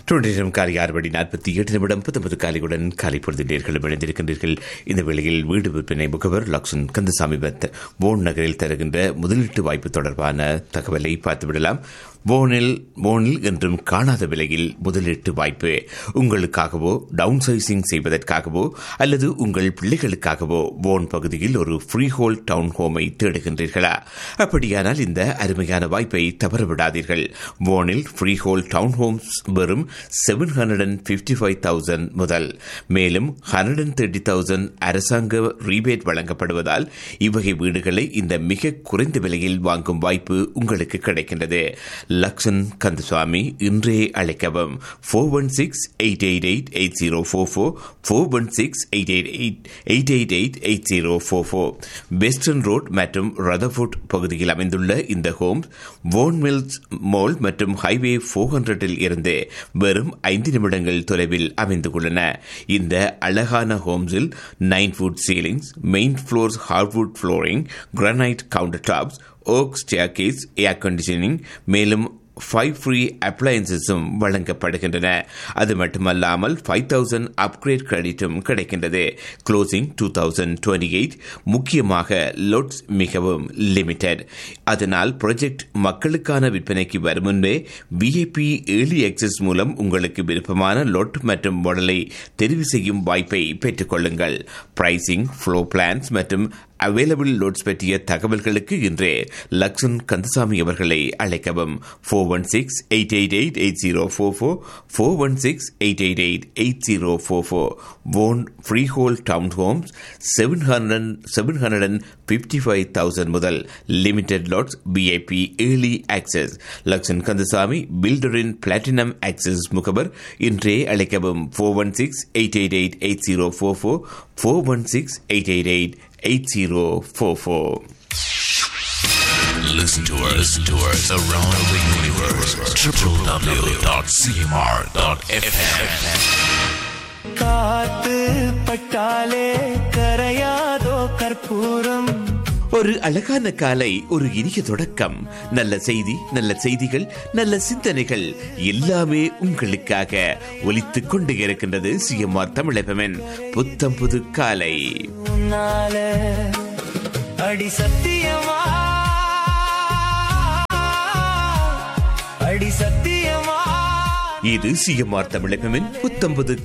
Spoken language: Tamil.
தொழிலும் காலை ஆறு மணி நாற்பத்தி எட்டு நிமிடம் பத்தொன்பது காலையுடன் காலை பொழுது நேர்களும் இணைந்திருக்கின்றீர்கள் இந்த வேளையில் வீடு விற்பனை முகவர் லக்ஷன் கந்தசாமி பத் போன் நகரில் தருகின்ற முதலீட்டு வாய்ப்பு தொடர்பான தகவலை பார்த்துவிடலாம் போனில் போனில் என்றும் காணாத விலையில் முதலீட்டு வாய்ப்பு உங்களுக்காகவோ டவுன் சைசிங் செய்வதற்காகவோ அல்லது உங்கள் பிள்ளைகளுக்காகவோ போன் பகுதியில் ஒரு ஃப்ரீ ஹோல் டவுன் ஹோமை தேடுகின்றீர்களா அப்படியானால் இந்த அருமையான வாய்ப்பை தவறவிடாதீர்கள் போனில் ஃப்ரீ ஹோல் டவுன் ஹோம்ஸ் வெறும் seven hundred and fifty five thousand முதல் மேலும் ஹண்ட்ரட் அண்ட் தேர்ட்டி தௌசண்ட் அரசாங்க ரீபேட் வழங்கப்படுவதால் இவ்வகை வீடுகளை இந்த மிக குறைந்த விலையில் வாங்கும் வாய்ப்பு உங்களுக்கு கிடைக்கின்றது லக்ஷன் கந்தசுவாமி இன்றே அழைக்கவும் four one six eight eight eight eight zero four four four one six eight eight eight eight eight eight eight zero four four western road மற்றும் ரதர்ஃபுட் பகுதியில் அமைந்துள்ள இந்த ஹோம் வோன் மில்ஸ் மால் மற்றும் ஹைவே ஃபோர் ஹண்ட்ரடில் இருந்து வெறும் ஐந்து நிமிடங்கள் தொலைவில் அமைந்துள்ளன இந்த அழகான ஹோம்ஸில் nine foot ceilings main floors hardwood flooring granite counter tops oak staircase air conditioning மேலும் ஃபைவ் ஃப்ரீ அப்ளையன்சஸும் வழங்கப்படுகின்றன அது மட்டுமல்லாமல் ஃபைவ் தௌசண்ட் அப்கிரேட் கிரெடிட்டும் கிடைக்கின்றது closing two thousand twenty eight முக்கியமாக லோட்ஸ் மிகவும் லிமிடெட் அதனால் ப்ராஜெக்ட் மக்களுக்கான விற்பனைக்கு வரும் முன்பே விஐபி ஏர்லி எக்ஸஸ் மூலம் உங்களுக்கு விருப்பமான லொட் மற்றும் மாடலை தெரிவு செய்யும் வாய்ப்பை பெற்றுக்கொள்ளுங்கள் பிரைசிங் ஃப்ளோ பிளான்ஸ் மற்றும் அவைலபிள் லோட்ஸ் பற்றிய தகவல்களுக்கு இன்றே லக்ஷன் கந்தசாமி அவர்களை அழைக்கவும் four one six eight eight eight eight zero four four four one six eight eight eight eight zero four four own freehold town homes seven hundred seven hundred and fifty five thousand முதல் limited lots VIP early access Lakshan Kandasamy பில்டரின் பிளாட்டினம் ஆக்சஸ் முகவர் இன்றே அழைக்கவும் four one six eight eight eight eight zero four four four one six eight eight eight 8044. Listen to us, to us around the universe. www.cmr.fm. காத்து பட்டாலே கரையாதோ கற்பூரம் ஒரு அழகான காலை ஒரு இனிய தொடக்கம் நல்ல செய்தி நல்ல செய்திகள் நல்ல சிந்தனைகள் எல்லாமே உங்களுக்காக ஒலித்துக் கொண்டு இருக்கின்றது சிஎம்ஆர் தமிழகமென் புத்தம் புது காலை உன்னால அடி சத்தியமா அடி சத்தியமா இது சிஎம்ஆர் தமிழகமென் புத்தம் புது